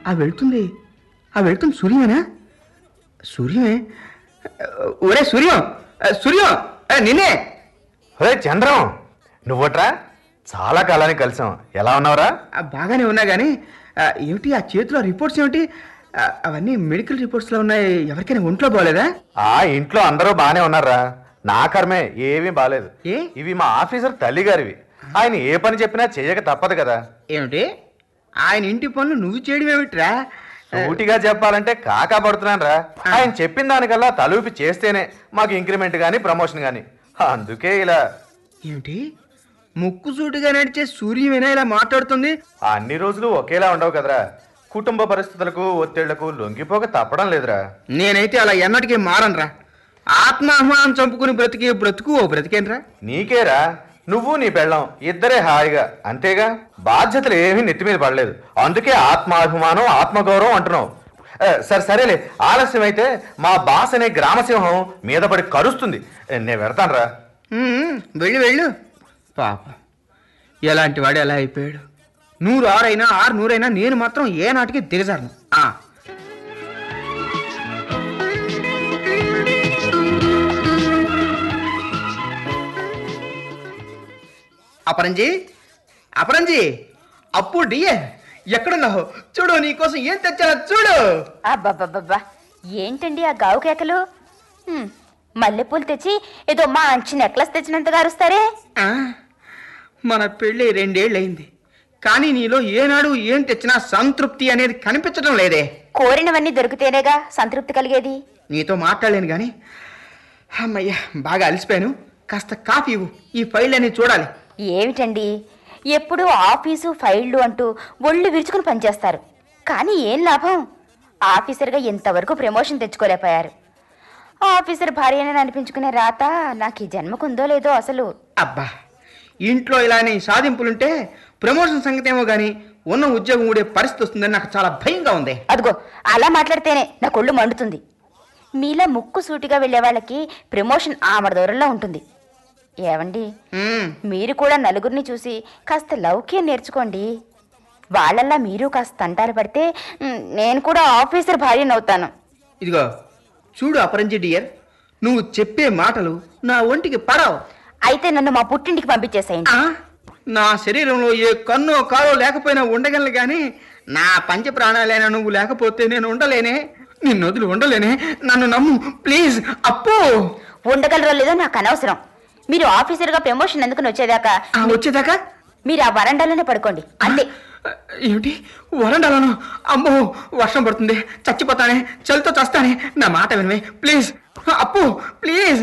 ఆ వెళ్తుంది ఆ వెళ్తుంది సూర్యమేనా సూర్యమే ఒరే సూర్యం సూర్యం ఆ, నిన్నే హే చంద్రం నువ్వట్రా చాలా కాలానికి కలిసాం ఎలా ఉన్నావురా ఆ, బాగానే ఉన్నా కానీ ఆ, ఏమిటి ఆ చేతిలో రిపోర్ట్స్ ఏమిటి ఆ, అవన్నీ మెడికల్ రిపోర్ట్స్లో ఉన్నాయి ఎవరికైనా ఒంట్లో బాగోలేదా ఆ ఇంట్లో అందరూ బానే ఉన్నారా నా కర్మే ఏమీ బాలేదు ఏ? ఇవి మా ఆఫీసర్ తల్లి గారివి ఆయన ఏ పని చెప్పినా చేయక తప్పదు కదా ఏమిటి ఆయన ఇంటి పనులు నువ్వు చేయడం ఏమిట్రా సూటిగా చెప్పాలంటే కాకా పడుతున్నాను రా ఆయన చెప్పిన దానికల్లా తలూపి చేస్తేనే మాకు ఇంక్రిమెంట్ గానీ ప్రమోషన్ గానీ అందుకే ఇలా ఏమిటి ముక్కు సూటిగా నడిచే సూర్యమేనా ఇలా మాట్లాడుతుంది అన్ని రోజులు ఒకేలా ఉండవు కదరా కుటుంబ పరిస్థితులకు ఒత్తిళ్లకు లొంగిపోక తప్పడం లేదురా నేనైతే అలా ఎన్నటికీ మారనరా ఆత్మాహ్మానం చంపుకుని బ్రతికే బ్రతుకు ఓ బ్రతికేనరా నీకేరా నువ్వు నీ పెళ్ళం ఇద్దరే హాయిగా అంతేగా బాధ్యతలు ఏమీ నెత్తి మీద పడలేదు అందుకే ఆత్మాభిమానం ఆత్మగౌరవం అంటున్నావు ఏ, సరే సరేలే ఆలస్యం అయితే మా బాస్ అనే గ్రామసింహం మీద పడి కరుస్తుంది ఏ, నేను పెడతానురా ఉమ్, వెళ్ళు వెళ్ళు పాప ఎలాంటి వాడు ఎలా అయిపోయాడు నూరు ఆరైనా ఆరు నూరైనా నేను మాత్రం ఏ నాటికి దిగజారను ఆ. అపరంజి అపరంజి అప్పు డియే ఎక్కడున్నావు చూడు నీకోసం ఏం తెచ్చానో చూడు అబ్బబ్బబ్బబ్బా ఏంటండి ఆ గావు కేకలు హ్మ్, మల్లెపూలు తెచ్చి ఏదో మంచి నెక్లెస్ తెచ్చినంతగా అరుస్తారే ఆ, మన పెళ్ళి రెండేళ్ళయింది కానీ నీలో ఏనాడు ఏం తెచ్చినా సంతృప్తి అనేది కనిపించడం లేదే కోరినవన్నీ దొరికితేనేగా సంతృప్తి కలిగేది నీతో మాట్లాడలేను కానీ అమ్మయ్య బాగా అలసిపోయాను కాస్త కాఫీ ఇవ్వు ఈ ఫైల్ అని చూడాలి ఏమిటండి ఎప్పుడూ ఆఫీసు ఫైళ్ళు అంటూ ఒళ్ళు విరుచుకుని పనిచేస్తారు కానీ ఏం లాభం ఆఫీసర్గా ఇంతవరకు ప్రమోషన్ తెచ్చుకోలేకపోయారు ఆఫీసర్ భార్యనని అనిపించుకునే రాత నాకు ఈ జన్మకుందో లేదో అసలు అబ్బా ఇంట్లో ఇలానే సాధింపులుంటే ప్రమోషన్ సంగతి ఏమో కానీ ఉన్న ఉద్యోగం ఊడే పరిస్థితి వస్తుందని నాకు చాలా భయంగా ఉంది అదిగో అలా మాట్లాడితేనే నా కొళ్ళు మండుతుంది మీలా ముక్కు సూటిగా వెళ్ళే వాళ్ళకి ప్రమోషన్ ఆమడ దూరంలో ఉంటుంది ఏవండి మ్మ్. మీరు కూడా నలుగురిని చూసి కాస్త లౌక్యం నేర్చుకోండి వాళ్ళల్లా మీరు కాస్త తంటాలు పడితే మ్, నేను కూడా ఆఫీసర్ భార్యనవుతాను ఇదిగో చూడు అపరంజి డియర్ నువ్వు చెప్పే మాటలు నా ఒంటికి పడవు అయితే నన్ను మా పుట్టింటికి పంపించేసేయండి ఆ? నా శరీరంలో ఏ కన్నో కాలో లేకపోయినా ఉండగలను కానీ నా పంచ ప్రాణాలైనా నువ్వు లేకపోతే నేను ఉండలేనే నిన్ను వదిలి ఉండలేనే నన్ను నమ్ము ప్లీజ్ అప్పు ఉండగలరో లేదో నాకు అనవసరం మీరు ఆఫీసర్గా ప్రమోషన్ ఎందుకుని వచ్చేదాకా ఆ, వచ్చేదాకా మీరు ఆ వరండాలోనే పడుకోండి అంతే ఏమిటి వరండాలను అమ్మో వర్షం పడుతుంది చచ్చిపోతానే చలితో చస్తానే నా మాట వినవే ప్లీజ్ అప్పు ప్లీజ్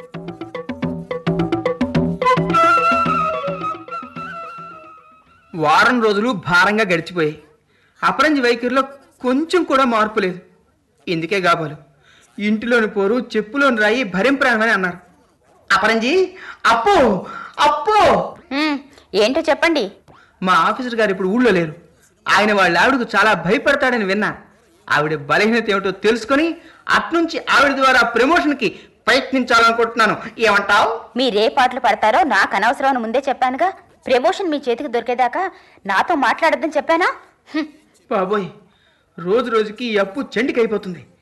వారం రోజులు భారంగా గడిచిపోయాయి అపరంజి వైఖరిలో కొంచెం కూడా మార్పు లేదు ఇందుకే గాబాలు ఇంటిలోని పోరు చెప్పులోని రాయి భరింపరామని అన్నారు అపరంజి అప్పు అప్పు మ్, ఏంటో చెప్పండి మా ఆఫీసర్ గారు ఇప్పుడు ఊళ్ళో లేరు ఆయన వాళ్ళ ఆవిడకు చాలా భయపడతాడని విన్నా ఆవిడ బలహీనత ఏమిటో తెలుసుకొని అట్నుంచి ఆవిడ ద్వారా ప్రమోషన్కి ప్రయత్నించాలనుకుంటున్నాను ఏమంటావు మీరే పాటలు పడతారో నాకు అనవసరం అని ముందే చెప్పానుగా ప్రమోషన్ మీ చేతికి దొరికేదాకా నాతో మాట్లాడొద్దని చెప్పానా హ్మ్. బాబోయ్ రోజు రోజుకి ఈ అప్పు చెండికైపోతుంది